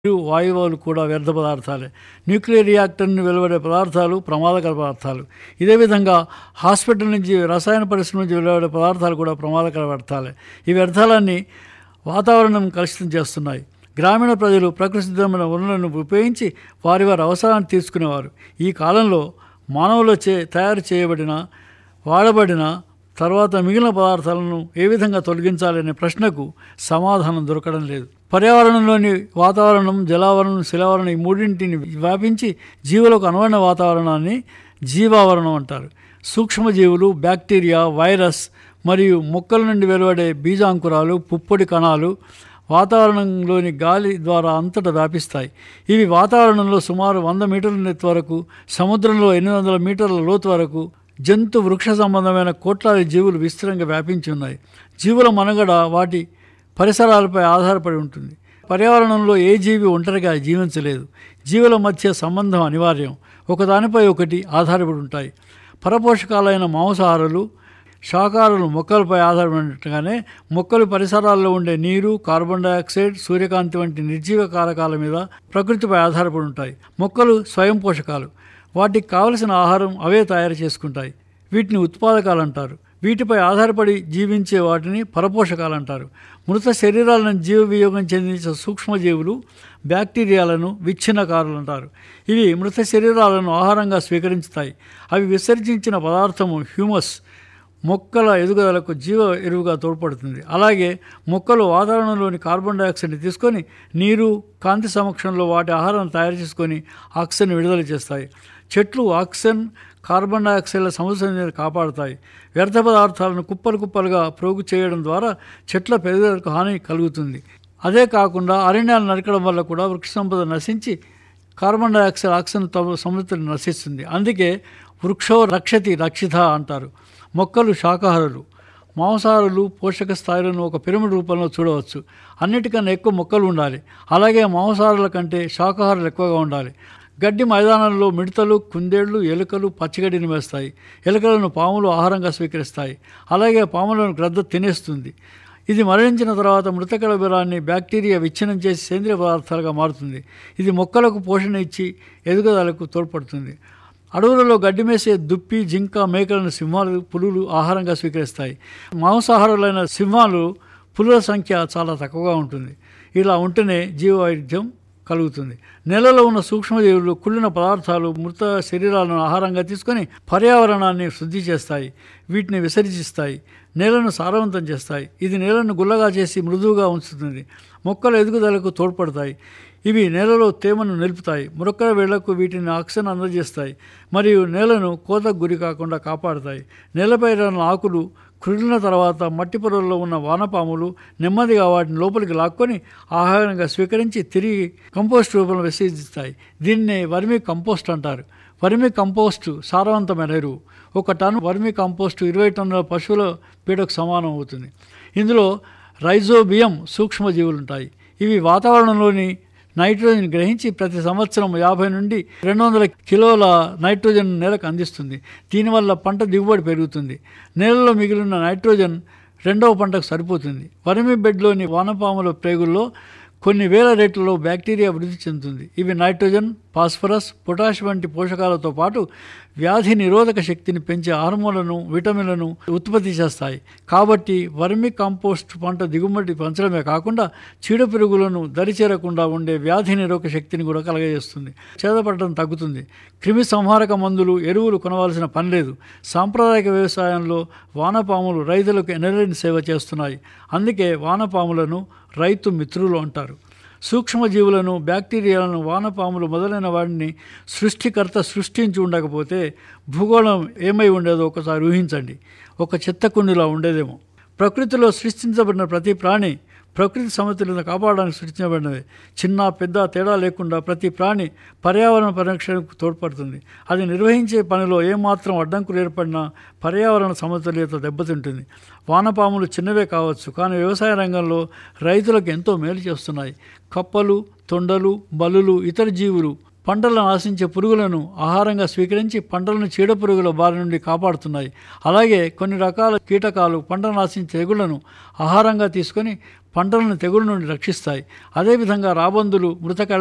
వాయువులు కూడా వ్యర్థ పదార్థాలే న్యూక్లియర్ రియాక్టర్ నుండి వెలువడే పదార్థాలు ప్రమాదకర పదార్థాలు ఇదే విధంగా హాస్పిటల్ నుంచి రసాయన పరిశ్రమ నుంచి వెలువడే పదార్థాలు కూడా ప్రమాదకర వ్యర్థాలే ఈ వ్యర్థాలన్నీ వాతావరణం కలుషితం చేస్తున్నాయి గ్రామీణ ప్రజలు ప్రకృతి సిద్ధమైన వనరులను ఉపయోగించి వారి వారి అవసరాన్ని తీర్చుకునేవారు ఈ కాలంలో మానవుల చే తయారు చేయబడిన వాడబడిన తర్వాత మిగిలిన పదార్థాలను ఏ విధంగా తొలగించాలనే ప్రశ్నకు సమాధానం దొరకడం లేదు పర్యావరణంలోని వాతావరణం జలావరణం శిలావరణం ఈ మూడింటిని వ్యాపించి జీవులకు అనువైన వాతావరణాన్ని జీవావరణం అంటారు సూక్ష్మజీవులు బ్యాక్టీరియా వైరస్ మరియు మొక్కల నుండి వెలువడే బీజాంకురాలు పుప్పొడి కణాలు వాతావరణంలోని గాలి ద్వారా అంతటా వ్యాపిస్తాయి ఇవి వాతావరణంలో సుమారు వంద మీటర్ల ఎత్తు వరకు సముద్రంలో ఎనిమిది వందల మీటర్ల లోతు వరకు జంతు వృక్ష సంబంధమైన కోట్లాది జీవులు విస్తృతంగా వ్యాపించి ఉన్నాయి జీవుల మనుగడ వాటి పరిసరాలపై ఆధారపడి ఉంటుంది పర్యావరణంలో ఏ జీవి ఒంటరిగా జీవించలేదు జీవుల మధ్య సంబంధం అనివార్యం ఒకదానిపై ఒకటి ఆధారపడి ఉంటాయి పరపోషకాలైన మాంసాహారులు శాకాహారులు మొక్కలపై ఆధారపడినట్టుగానే మొక్కలు పరిసరాల్లో ఉండే నీరు కార్బన్ డయాక్సైడ్ సూర్యకాంతి వంటి నిర్జీవ కారకాల మీద ప్రకృతిపై ఆధారపడి ఉంటాయి మొక్కలు స్వయం పోషకాలు వాటికి కావలసిన ఆహారం అవే తయారు చేసుకుంటాయి వీటిని ఉత్పాదకాలు అంటారు వీటిపై ఆధారపడి జీవించే వాటిని పరపోషకాలు అంటారు మృత శరీరాలను జీవ వియోగం చెందించే సూక్ష్మజీవులు బ్యాక్టీరియాలను విచ్ఛిన్నకారులు అంటారు ఇవి మృత శరీరాలను ఆహారంగా స్వీకరించుతాయి అవి విసర్జించిన పదార్థము హ్యూమస్ మొక్కల ఎదుగుదలకు జీవ ఎరువుగా తోడ్పడుతుంది అలాగే మొక్కలు వాతావరణంలోని కార్బన్ డైఆక్సైడ్ని తీసుకొని నీరు కాంతి సమక్షంలో వాటి ఆహారాన్ని తయారు చేసుకొని ఆక్సిజన్ విడుదల చేస్తాయి చెట్లు ఆక్సిజన్ కార్బన్ డైఆక్సైడ్ల సమస్యను కాపాడుతాయి వ్యర్థ పదార్థాలను కుప్పలు కుప్పలుగా ప్రోగు చేయడం ద్వారా చెట్ల పెరుగుదలకు హాని కలుగుతుంది అదే కాకుండా అరణ్యాలు నరకడం వల్ల కూడా వృక్ష సంపద నశించి కార్బన్ డైఆక్సైడ్ ఆక్సిజన్ సమృద్ధిని నశిస్తుంది అందుకే వృక్షో రక్షతి రక్షిత అంటారు మొక్కలు శాకాహారులు మాంసాహారులు పోషక స్థాయిలను ఒక పిరమిడ్ రూపంలో చూడవచ్చు అన్నిటికన్నా ఎక్కువ మొక్కలు ఉండాలి అలాగే మాంసాహారుల కంటే శాకాహారులు ఎక్కువగా ఉండాలి గడ్డి మైదానంలో మిడతలు కుందేళ్లు ఎలుకలు పచ్చిగడ్డిని వేస్తాయి ఎలుకలను పాములు ఆహారంగా స్వీకరిస్తాయి అలాగే పాములను గ్రద్ద తినేస్తుంది ఇది మరణించిన తర్వాత మృతకల బిరాన్ని బ్యాక్టీరియా విచ్ఛిన్నం చేసి సేంద్రియ పదార్థాలుగా మారుతుంది ఇది మొక్కలకు పోషణ ఇచ్చి ఎదుగుదలకు తోడ్పడుతుంది అడవులలో గడ్డి మేసే దుప్పి జింక మేకలను సింహాలు పులులు ఆహారంగా స్వీకరిస్తాయి మాంసాహారులైన సింహాలు పులుల సంఖ్య చాలా తక్కువగా ఉంటుంది ఇలా ఉంటేనే జీవవైవిధ్యం కలుగుతుంది నేలలో ఉన్న సూక్ష్మజీవులు కుళ్ళిన పదార్థాలు మృత శరీరాలను ఆహారంగా తీసుకొని పర్యావరణాన్ని శుద్ధి చేస్తాయి వీటిని విసర్జిస్తాయి నేలను సారవంతం చేస్తాయి ఇది నేలను గుల్లగా చేసి మృదువుగా ఉంచుతుంది మొక్కల ఎదుగుదలకు తోడ్పడతాయి ఇవి నేలలో తేమను నిలుపుతాయి మొక్కల వేళ్లకు వీటిని ఆక్సిజన్ అందజేస్తాయి మరియు నేలను కోతకు గురి కాకుండా కాపాడుతాయి నేలపై ఉన్న ఆకులు కుళ్ళిన తర్వాత మట్టి పొరల్లో ఉన్న వానపాములు నెమ్మదిగా వాటిని లోపలికి లాక్కొని ఆహారంగా స్వీకరించి తిరిగి కంపోస్ట్ రూపంలో విసర్జిస్తాయి దీన్ని వర్మీ కంపోస్ట్ అంటారు వర్మీ కంపోస్ట్ సారవంతమైన ఎరువు ఒక టన్ వర్మీ కంపోస్ట్ ఇరవై టన్నుల పశువుల పీడకు సమానం అవుతుంది ఇందులో రైజోబియం సూక్ష్మజీవులు ఉంటాయి ఇవి వాతావరణంలోని నైట్రోజన్ గ్రహించి ప్రతి సంవత్సరం యాభై నుండి రెండు వందల కిలోల నైట్రోజన్ నేలకు అందిస్తుంది దీనివల్ల పంట దిగుబడి పెరుగుతుంది నేలలో మిగిలిన నైట్రోజన్ రెండవ పంటకు సరిపోతుంది వరిమి బెడ్లోని వానపాముల ప్రేగుల్లో కొన్ని వేల రేట్లలో బ్యాక్టీరియా వృద్ధి చెందుతుంది ఇవి నైట్రోజన్ ఫాస్ఫరస్ పొటాష్ వంటి పోషకాలతో పాటు వ్యాధి నిరోధక శక్తిని పెంచే హార్మోన్లను విటమిన్లను ఉత్పత్తి చేస్తాయి కాబట్టి వర్మి కంపోస్ట్ పంట దిగుమతి పెంచడమే కాకుండా చీడపురుగులను దరిచేరకుండా ఉండే వ్యాధి నిరోధక శక్తిని కూడా కలగజేస్తుంది చేదపడటం తగ్గుతుంది క్రిమి సంహారక మందులు ఎరువులు కొనవలసిన పని లేదు సాంప్రదాయక వ్యవసాయంలో వానపాములు రైతులకు ఎనలేని సేవ చేస్తున్నాయి అందుకే వానపాములను రైతు మిత్రులు అంటారు సూక్ష్మజీవులను బ్యాక్టీరియాలను వానపాములు మొదలైన వాటిని సృష్టికర్త సృష్టించి ఉండకపోతే భూగోళం ఏమై ఉండేదో ఒకసారి ఊహించండి ఒక చెత్త కుండిలా ఉండేదేమో ప్రకృతిలో సృష్టించబడిన ప్రతి ప్రాణి ప్రకృతి సమతుల్యత కాపాడడానికి సృష్టించబడినది చిన్న పెద్ద తేడా లేకుండా ప్రతి ప్రాణి పర్యావరణ పరిరక్షణకు తోడ్పడుతుంది అది నిర్వహించే పనిలో ఏమాత్రం అడ్డంకులు ఏర్పడినా పర్యావరణ సమతుల్యత దెబ్బతింటుంది వానపాములు చిన్నవే కావచ్చు కానీ వ్యవసాయ రంగంలో రైతులకు ఎంతో మేలు చేస్తున్నాయి కప్పలు తొండలు బల్లులు ఇతర జీవులు పంటలను ఆశించే పురుగులను ఆహారంగా స్వీకరించి పంటలను చీడ పురుగుల బారి నుండి కాపాడుతున్నాయి అలాగే కొన్ని రకాల కీటకాలు పంటను ఆశించే తెగుళ్లను ఆహారంగా తీసుకొని పంటలను తెగులు నుండి రక్షిస్తాయి అదేవిధంగా రాబందులు మృతక